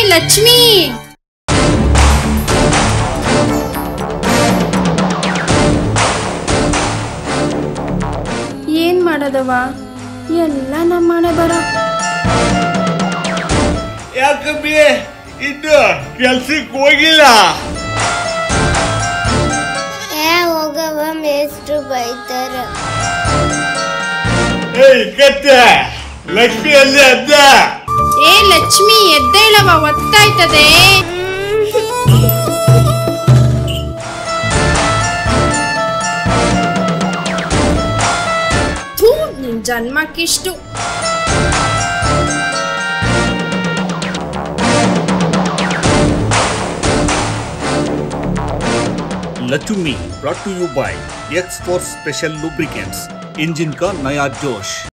ಲಕ್ಷ್ಮಿ ಏನ್ ಮಾಡೋದವ ಎಲ್ಲ ನಮ್ಮ ಮನೆ ಬರ ಯಾಕಮ್ಮಿ ಇನ್ನು ಕೆಲ್ಸಕ್ಕೆ ಹೋಗಿಲ್ಲ ಏ ಹೋಗವ ಮೇಸ್ಟ್ರು ಬೈತಾರ ಏಯ್ ಕತ್ತೆ ಲಕ್ಷ್ಮಿ ಅಲ್ಲಿ ಅದ್ದ ಏ ಲಕ್ಷ್ಮಿ ಎದ್ದೇಳವ ಒತ್ತಾಯ್ತದೆ ಥೂ, ನಿನ್ ಜನ್ಮಕ್ಕಿಷ್ಟು लचुमी brought to you by X force special lubricants engine का नया जोश